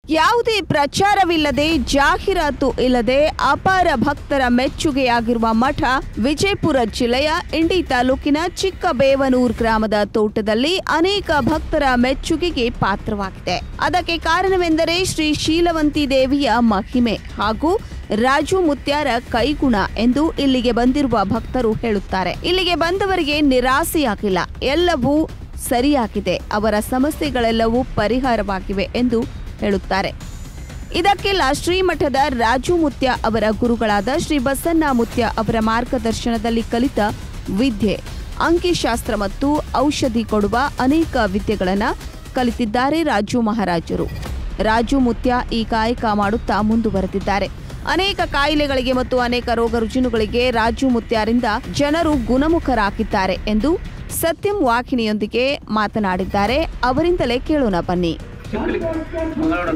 ಯಾವುದೇ ಪ್ರಚಾರವಿಲ್ಲದೆ ಜಾಹೀರಾತು ಇಲ್ಲದೆ ಅಪಾರ ಭಕ್ತರ ಮೆಚ್ಚುಗೆಯಾಗಿರುವ ಮಠ ವಿಜಯಪುರ ಜಿಲ್ಲೆಯ ಇಂಡಿ ತಾಲೂಕಿನ ಚಿಕ್ಕಬೇವನೂರ್ ಗ್ರಾಮದ ತೋಟದಲ್ಲಿ ಅನೇಕ ಭಕ್ತರ ಮೆಚ್ಚುಗೆಗೆ ಪಾತ್ರವಾಗಿದೆ ಅದಕ್ಕೆ ಕಾರಣವೆಂದರೆ ಶ್ರೀ ಶೀಲವಂತಿ ದೇವಿಯ ಮಹಿಮೆ ಹಾಗೂ ರಾಜು ಮುತ್ಯಾರ ಕೈಗುಣ ಎಂದು ಇಲ್ಲಿಗೆ ಬಂದಿರುವ ಭಕ್ತರು ಹೇಳುತ್ತಾರೆ ಇಲ್ಲಿಗೆ ಬಂದವರಿಗೆ ನಿರಾಸೆಯಾಗಿಲ್ಲ ಎಲ್ಲವೂ ಸರಿಯಾಗಿದೆ ಅವರ ಸಮಸ್ಯೆಗಳೆಲ್ಲವೂ ಪರಿಹಾರವಾಗಿವೆ ಎಂದು ಹೇಳುತ್ತಾರೆ ಇದಕ್ಕೆಲ್ಲ ಶ್ರೀಮಠದ ರಾಜು ಮುತ್ಯ ಅವರ ಗುರುಗಳಾದ ಶ್ರೀ ಬಸನ್ನ ಮುತ್ಯ ಅವರ ಮಾರ್ಗದರ್ಶನದಲ್ಲಿ ಕಲಿತ ವಿದ್ಯೆ ಅಂಕಿಶಾಸ್ತ್ರ ಮತ್ತು ಔಷಧಿ ಕೊಡುವ ಅನೇಕ ವಿದ್ಯೆಗಳನ್ನು ಕಲಿತಿದ್ದಾರೆ ರಾಜು ಮಹಾರಾಜರು ರಾಜು ಮುತ್ಯ ಈ ಕಾಯಕ ಮಾಡುತ್ತಾ ಮುಂದುವರೆದಿದ್ದಾರೆ ಅನೇಕ ಕಾಯಿಲೆಗಳಿಗೆ ಮತ್ತು ಅನೇಕ ರೋಗ ರುಜಿನುಗಳಿಗೆ ರಾಜು ಮುತ್ಯಾರಿಂದ ಜನರು ಗುಣಮುಖರಾಗಿದ್ದಾರೆ ಎಂದು ಸತ್ಯಂ ವಾಹಿನಿಯೊಂದಿಗೆ ಮಾತನಾಡಿದ್ದಾರೆ ಅವರಿಂದಲೇ ಕೇಳೋಣ ಬನ್ನಿ ಚಿಕ್ಕಲಿ ಮಂಗಳೂರು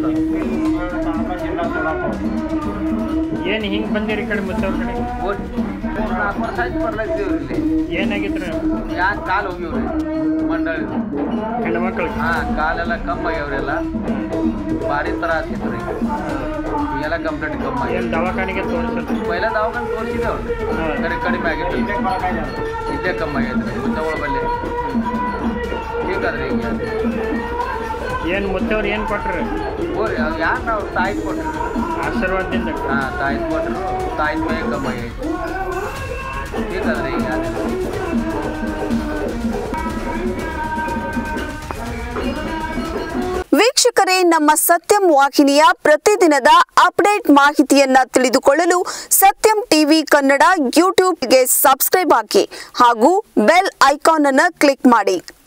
ಏನು ಹಿಂಗೆ ಬಂದಿರಿ ಈ ಕಡೆ ಮುತ್ತವ್ರ ಕಡೆ ನಾಲ್ಕು ವರ್ಷ ಆಯ್ತು ಬರ್ಲಾಗ್ತೀವಿ ಇಲ್ಲಿ ಏನಾಗಿತ್ತು ಯಾಕೆ ಕಾಲು ಹೋಗ್ಯವ್ರಿ ಮಂಡಳಿ ಹೆಣ್ಮಕ್ಳಿಗೆ ಹಾಂ ಕಾಲೆಲ್ಲ ಕಮ್ಮಿ ಆಗ್ಯಾವ್ರೆಲ್ಲ ಭಾರಿ ತರ ಆಗ್ತಿತ್ತು ರೀ ಈಗೆಲ್ಲ ಕಂಪ್ಲೀಟ್ ಕಮ್ಮಿ ಏನು ಆಗ್ಯಾವ ದವಾಖಾನೆಗೆ ತೋರಿಸೋದು ಪೈಲ ದವಾಖಾನೆ ತೋರಿಸಿದೇವ್ರಿ ಕಡೆ ಕಡಿಮೆ ಆಗಿತ್ತು ಇಲ್ಲೇ ಕಮ್ಮಿ ಆಗೈತೆ ರೀ ಮುದ್ದಗಳ ಬಲ್ಲಿ ಹೀಗಾದ್ರಿ ಈಗ ಏನು ಮುತ್ತವ್ರು ಏನು ಕೊಟ್ರಿ ಓರಿ ಯಾರು ನಾವು ತಾಯಿ ಕೊಟ್ರಿ ಆಶೀರ್ವಾದದಿಂದ ಹಾಂ ತಾಯಿ ಕೊಟ್ಟರು ತಾಯಿ ಮೇ ಕಮ್ಮಿ ಆಗೈತಿ ಹೀಗಾದ್ರಿ ಈಗ ವೀಕ್ಷಕರೇ ನಮ್ಮ ಸತ್ಯಂ ವಾಹಿನಿಯ ಪ್ರತಿದಿನದ ಅಪ್ಡೇಟ್ ಮಾಹಿತಿಯನ್ನ ತಿಳಿದುಕೊಳ್ಳಲು ಸತ್ಯಂ ಟಿವಿ ಕನ್ನಡ ಯೂಟ್ಯೂಬ್ಗೆ ಸಬ್ಸ್ಕ್ರೈಬ್ ಹಾಕಿ ಹಾಗೂ ಬೆಲ್ ಐಕಾನ್ ಅನ್ನು ಕ್ಲಿಕ್ ಮಾಡಿ